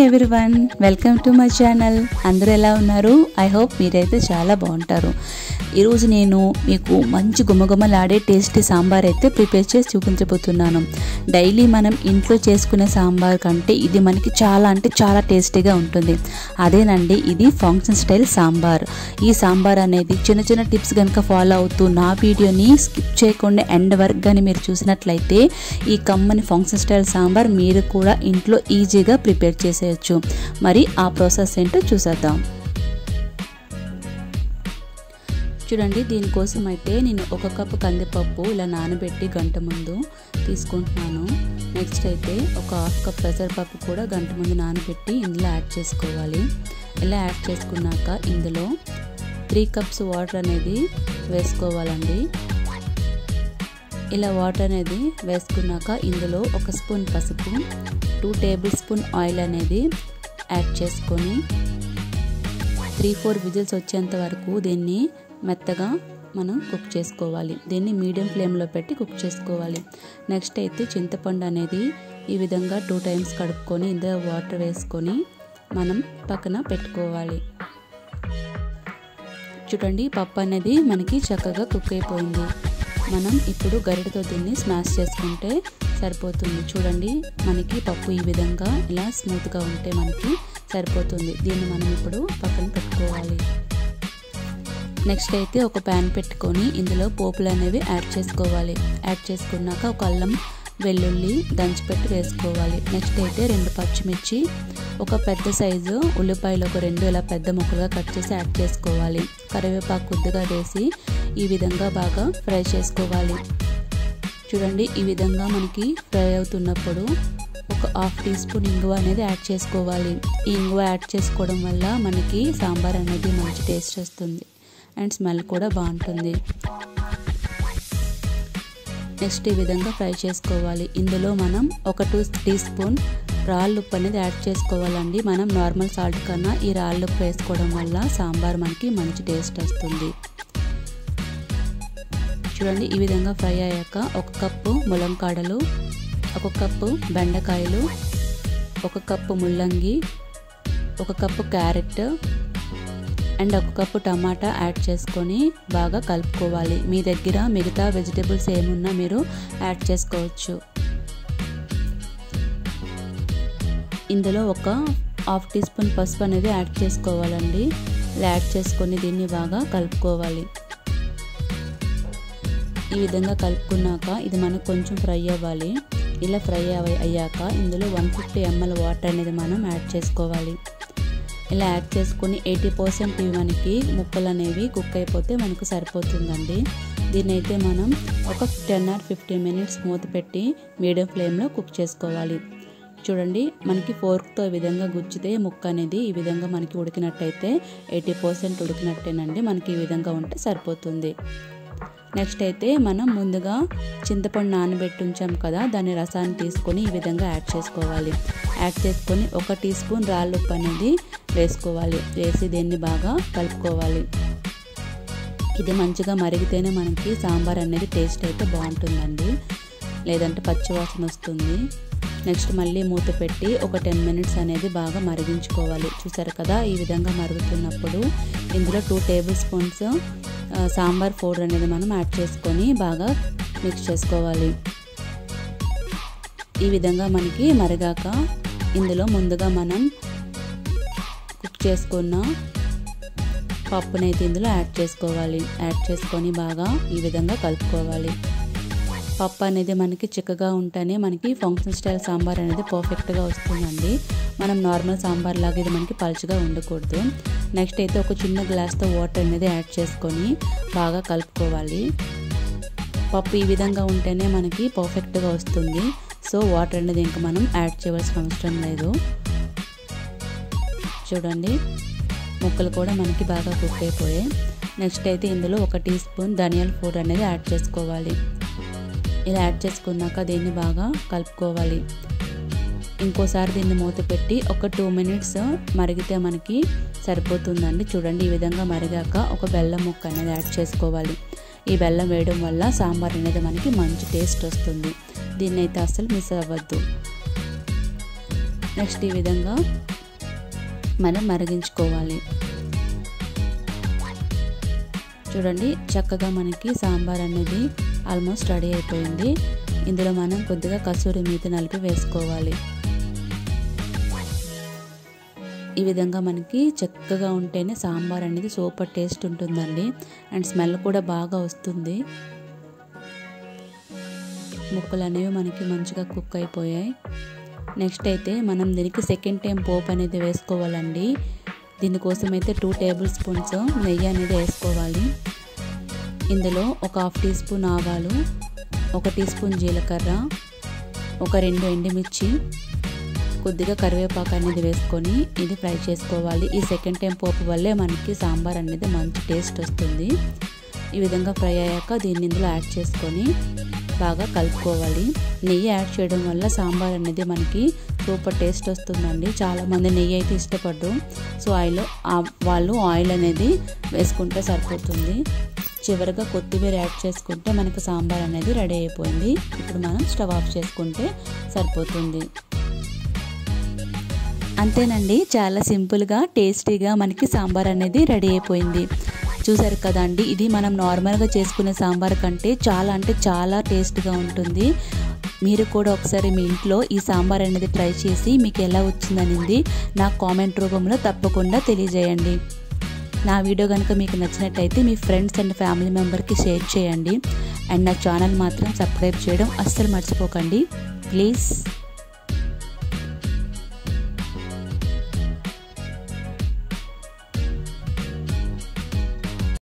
everyone welcome to my channel అందరూ ఎలా ఉన్నారు ఐ హోప్ మీరైతే చాలా బాగుంటారు ఈరోజు నేను మీకు మంచి గుమగుమలాడే టేస్టీ సాంబార్ అయితే ప్రిపేర్ చేసి చూపించబోతున్నాను డైలీ మనం ఇంట్లో చేసుకునే సాంబార్ కంటే ఇది మనకి చాలా అంటే చాలా టేస్టీగా ఉంటుంది అదేనండి ఇది ఫంక్షన్ స్టైల్ సాంబార్ ఈ సాంబార్ అనేది చిన్న చిన్న టిప్స్ కనుక ఫాలో అవుతూ నా వీడియోని స్కిప్ చేయకుండా ఎండ్ వరకు కానీ మీరు చూసినట్లయితే ఈ కమ్మని ఫంక్షన్ స్టైల్ సాంబార్ మీరు కూడా ఇంట్లో ఈజీగా ప్రిపేర్ చేసేయచ్చు మరి ఆ ప్రాసెస్ ఏంటో చూసేద్దాం చూడండి దీనికోసం అయితే నేను ఒక కప్పు కందిపప్పు ఇలా నానబెట్టి గంట ముందు తీసుకుంటున్నాను నెక్స్ట్ అయితే ఒక హాఫ్ కప్ పెసరపప్పు కూడా గంట ముందు నానబెట్టి ఇందులో యాడ్ చేసుకోవాలి ఇలా యాడ్ చేసుకున్నాక ఇందులో త్రీ కప్స్ వాటర్ అనేది వేసుకోవాలండి ఇలా వాటర్ అనేది వేసుకున్నాక ఇందులో ఒక స్పూన్ పసుపు టూ టేబుల్ స్పూన్ ఆయిల్ అనేది యాడ్ చేసుకొని త్రీ ఫోర్ విజిల్స్ వచ్చేంత వరకు దీన్ని మెత్తగా మనం కుక్ చేసుకోవాలి దీన్ని మీడియం ఫ్లేమ్లో పెట్టి కుక్ చేసుకోవాలి నెక్స్ట్ అయితే చింతపండు అనేది ఈ విధంగా టూ టైమ్స్ కడుక్కొని ఇందులో వాటర్ వేసుకొని మనం పక్కన పెట్టుకోవాలి చూడండి పప్పు అనేది మనకి చక్కగా కుక్ అయిపోయింది మనం ఇప్పుడు గరిటతో దీన్ని స్మాష్ చేసుకుంటే సరిపోతుంది చూడండి మనకి పప్పు ఈ విధంగా ఇలా స్మూత్గా ఉంటే మనకి సరిపోతుంది దీన్ని మనం ఇప్పుడు పక్కన పెట్టుకోవాలి నెక్స్ట్ అయితే ఒక ప్యాన్ పెట్టుకొని ఇందులో పోపులు అనేవి యాడ్ చేసుకోవాలి యాడ్ చేసుకున్నాక ఒక అల్లం వెల్లుల్లి దంచిపెట్టి వేసుకోవాలి నెక్స్ట్ అయితే రెండు పచ్చిమిర్చి ఒక పెద్ద సైజు ఉల్లిపాయలు ఒక రెండు ఇలా పెద్ద ముక్కలుగా కట్ చేసి యాడ్ చేసుకోవాలి కరివేపాకు కొద్దిగా వేసి ఈ విధంగా బాగా ఫ్రై చేసుకోవాలి చూడండి ఈ విధంగా మనకి ఫ్రై అవుతున్నప్పుడు ఒక హాఫ్ టీ స్పూన్ ఇంగువ అనేది యాడ్ చేసుకోవాలి ఈ ఇంగువ యాడ్ చేసుకోవడం వల్ల మనకి సాంబార్ అనేది మంచి టేస్ట్ వస్తుంది అండ్ స్మెల్ కూడా బాగుంటుంది నెక్స్ట్ ఈ విధంగా ఫ్రై చేసుకోవాలి ఇందులో మనం ఒక టూ టీ స్పూన్ రాళ్ళు ఉప్పు అనేది యాడ్ చేసుకోవాలండి మనం నార్మల్ సాల్ట్ కన్నా ఈ రాళ్ళు ఉప్పు వేసుకోవడం వల్ల సాంబార్ మనకి మంచి టేస్ట్ వస్తుంది చూడండి ఈ విధంగా ఫ్రై అయ్యాక ఒక కప్పు ములంకాడలు ఒక కప్పు బెండకాయలు ఒక కప్పు ముల్లంగి ఒక కప్పు క్యారెట్ అండ్ ఒక కప్పు టమాటా యాడ్ చేసుకొని బాగా కలుపుకోవాలి మీ దగ్గర మిగతా వెజిటేబుల్స్ ఏమున్నా మీరు యాడ్ చేసుకోవచ్చు ఇందులో ఒక హాఫ్ టీ స్పూన్ పసుపు అనేది యాడ్ చేసుకోవాలండి ఇలా యాడ్ చేసుకొని దీన్ని బాగా కలుపుకోవాలి ఈ విధంగా కలుపుకున్నాక ఇది మనకు కొంచెం ఫ్రై అవ్వాలి ఇలా ఫ్రై అయ్యాక ఇందులో వన్ ఫిఫ్టీ ఎంఎల్ వాటర్ అనేది మనం యాడ్ చేసుకోవాలి ఇలా యాడ్ చేసుకొని ఎయిటీ పర్సెంట్ ఇవి మనకి ముక్కలు అనేవి కుక్ అయిపోతే మనకు సరిపోతుందండి దీన్ని అయితే మనం ఒక టెన్ ఆర్ ఫిఫ్టీన్ మినిట్స్ మూత పెట్టి మీడియం ఫ్లేమ్లో కుక్ చేసుకోవాలి చూడండి మనకి ఫోర్క్తో ఈ విధంగా గుచ్చితే ముక్క అనేది ఈ విధంగా మనకి ఉడికినట్టయితే ఎయిటీ పర్సెంట్ ఉడికినట్టేనండి మనకి ఈ విధంగా ఉంటే సరిపోతుంది నెక్స్ట్ అయితే మనం ముందుగా చింతపండు నానబెట్టి ఉంచాం కదా దాని రసాన్ని తీసుకొని ఈ విధంగా యాడ్ చేసుకోవాలి యాడ్ చేసుకొని ఒక టీ స్పూన్ రాళ్ళుప్పు అనేది వేసుకోవాలి వేసి దీన్ని బాగా కలుపుకోవాలి ఇది మంచిగా మరిగితేనే మనకి సాంబార్ అనేది టేస్ట్ అయితే బాగుంటుందండి లేదంటే పచ్చివాసన వస్తుంది నెక్స్ట్ మళ్ళీ మూత పెట్టి ఒక టెన్ మినిట్స్ అనేది బాగా మరిగించుకోవాలి చూసారు కదా ఈ విధంగా మరుగుతున్నప్పుడు ఇందులో two table spoons sambar powder అనేది మనం యాడ్ చేసుకొని బాగా మిక్స్ చేసుకోవాలి ఈ విధంగా మనకి మరిగాక ఇందులో ముందుగా మనం కుక్ చేసుకున్న పప్పునైతే ఇందులో యాడ్ చేసుకోవాలి యాడ్ చేసుకొని బాగా ఈ విధంగా కలుపుకోవాలి పప్పు అనేది మనకి చిక్కగా ఉంటేనే మనకి ఫంక్షన్ స్టైల్ సాంబార్ అనేది పర్ఫెక్ట్గా వస్తుందండి మనం నార్మల్ సాంబార్ లాగా ఇది మనకి పలుచగా ఉండకూడదు నెక్స్ట్ అయితే ఒక చిన్న గ్లాస్తో వాటర్ అనేది యాడ్ చేసుకొని బాగా కలుపుకోవాలి పప్పు ఈ విధంగా ఉంటేనే మనకి పర్ఫెక్ట్గా వస్తుంది సో వాటర్ అనేది ఇంకా మనం యాడ్ చేయవలసిన అవసరం లేదు చూడండి ముక్కలు కూడా మనకి బాగా కుక్ అయిపోయాయి నెక్స్ట్ అయితే ఇందులో ఒక టీ స్పూన్ ధనియాల పౌడర్ అనేది యాడ్ చేసుకోవాలి ఇలా యాడ్ చేసుకున్నాక దీన్ని బాగా కలుపుకోవాలి ఇంకోసారి దీన్ని మూత పెట్టి ఒక టూ మినిట్స్ మరిగితే మనకి సరిపోతుందండి చూడండి ఈ విధంగా మరిగాక ఒక బెల్లం ముక్క అనేది యాడ్ చేసుకోవాలి ఈ బెల్లం వేయడం వల్ల సాంబార్ అనేది మనకి మంచి టేస్ట్ వస్తుంది దీన్ని అయితే అస్సలు మిస్ అవ్వద్దు నెక్స్ట్ ఈ విధంగా మనం మరిగించుకోవాలి చూడండి చక్కగా మనకి సాంబార్ అనేది ఆల్మోస్ట్ రెడీ అయిపోయింది ఇందులో మనం కొద్దిగా కసూరి మీద నలిపి వేసుకోవాలి ఈ విధంగా మనకి చక్కగా ఉంటేనే సాంబార్ అనేది సూపర్ టేస్ట్ ఉంటుందండి అండ్ స్మెల్ కూడా బాగా వస్తుంది ముక్కలు అనేవి మనకి మంచిగా కుక్ అయిపోయాయి నెక్స్ట్ అయితే మనం దీనికి సెకండ్ టైం పోపు అనేది వేసుకోవాలండి దీనికోసం అయితే టూ టేబుల్ స్పూన్స్ నెయ్యి అనేది వేసుకోవాలి ఇందులో ఒక హాఫ్ టీ స్పూన్ ఆవాలు ఒక టీ స్పూన్ జీలకర్ర ఒక రెండు ఎండుమిర్చి కొద్దిగా కరివేపాకు అనేది వేసుకొని ఇది ఫ్రై చేసుకోవాలి ఈ సెకండ్ టైం పోపు వల్లే మనకి సాంబార్ అనేది మంచి టేస్ట్ వస్తుంది ఈ విధంగా ఫ్రై అయ్యాక దీన్ని ఇందులో యాడ్ చేసుకొని బాగా కలుపుకోవాలి నెయ్యి యాడ్ చేయడం వల్ల సాంబార్ అనేది మనకి సూపర్ టేస్ట్ వస్తుందండి చాలామంది నెయ్యి అయితే ఇష్టపడరు సో ఆయిల్ వాళ్ళు ఆయిల్ అనేది వేసుకుంటే సరిపోతుంది చివరిగా కొత్తిమీర యాడ్ చేసుకుంటే మనకి సాంబార్ అనేది రెడీ అయిపోయింది ఇప్పుడు మనం స్టవ్ ఆఫ్ చేసుకుంటే సరిపోతుంది అంతేనండి చాలా సింపుల్గా టేస్టీగా మనకి సాంబార్ అనేది రెడీ అయిపోయింది చూసారు కదండి ఇది మనం నార్మల్గా చేసుకునే సాంబార్ కంటే చాలా అంటే చాలా టేస్ట్గా ఉంటుంది మీరు కూడా ఒకసారి మీ ఇంట్లో ఈ సాంబార్ అనేది ట్రై చేసి మీకు ఎలా వచ్చిందనేది నాకు కామెంట్ రూపంలో తప్పకుండా తెలియజేయండి నా వీడియో కనుక మీకు నచ్చినట్టయితే మీ ఫ్రెండ్స్ అండ్ ఫ్యామిలీ మెంబర్కి షేర్ చేయండి అండ్ నా ఛానల్ మాత్రం సబ్స్క్రైబ్ చేయడం అస్సలు మర్చిపోకండి ప్లీజ్